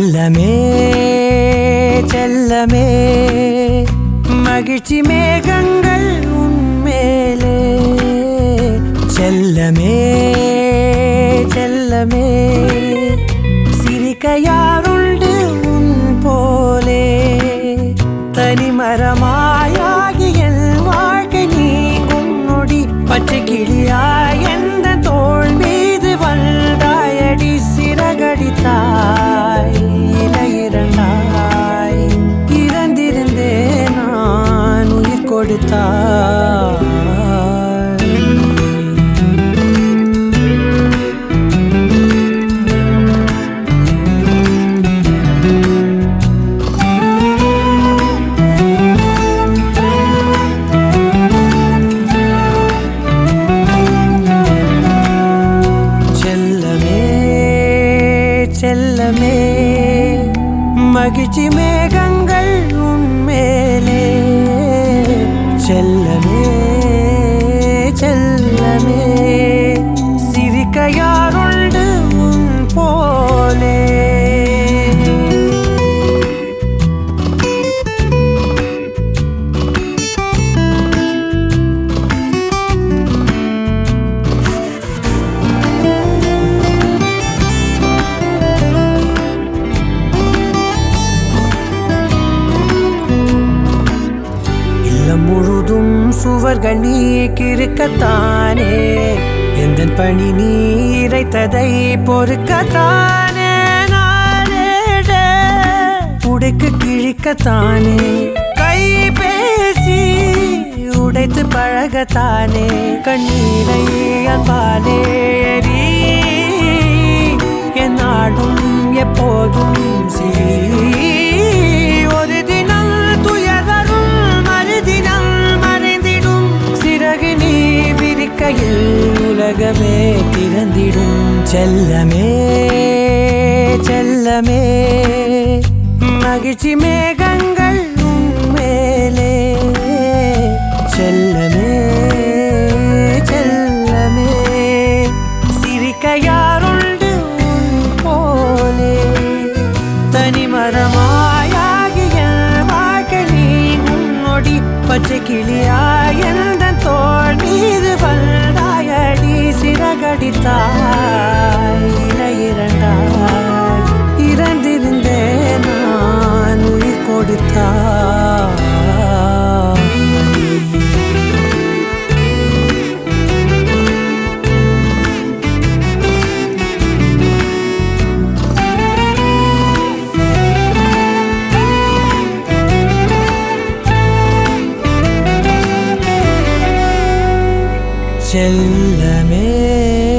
செல்லமே செல்லமே மகிழ்ச்சி மேகங்கள் உன்மேலே செல்லமே செல்லமே சிரிக்க யாருண்டு உன் போலே தனிமரமாயாகி என் வாழ்க்கை நீ உன்னொடி பச்சை கிளியாய் எந்த தோள் மீது வந்தாயடி சிறகடித்தாய் இலையிரண்டாய் இறந்திருந்தே நான் உயிர் கொடுத்தாய் செல்லமே செல்லமே மகிழ்ச்சி மேகங்கள் உன்மேலே செல்லமே செல்லமே சிரிக்க யாருண்டு உன் போலே இல்லம் முழுதும் சுவர்கள் நீ கிறுக்கத்தானே எந்த பணி நீ இறைத்ததை பொறுக்கத்தானே நாளேட உடைக்கு கிழிக்கத்தானே கை பேசி உடைத்து பழகத்தானே கண்ணீரை அன்பாலே எறி என்னாலும் எப்போதும் சிரி ஒரு தினம் துயரும் மறுதினம் மறைந்திடும் சிறகு நீ விரிக்கையில் உலகமே திறந்திடும் செல்லமே செல்லமே மகிழ்ச்சி மேகங்கள் உன்மேலே செல்லமே செல்லமே சிரிக்க யாருண்டு உன் போலே தனிமரமாயாகிய வாழ்க்கை நீ உன்னொடி பச்சை கிளியாய் எந்த தோல் மீது வந்தாயடி சிறகடித்தாய் இலையிரண்டாய் இறந்திருந்தே நான் உயிர் கொடுத்தாய் செல்லமே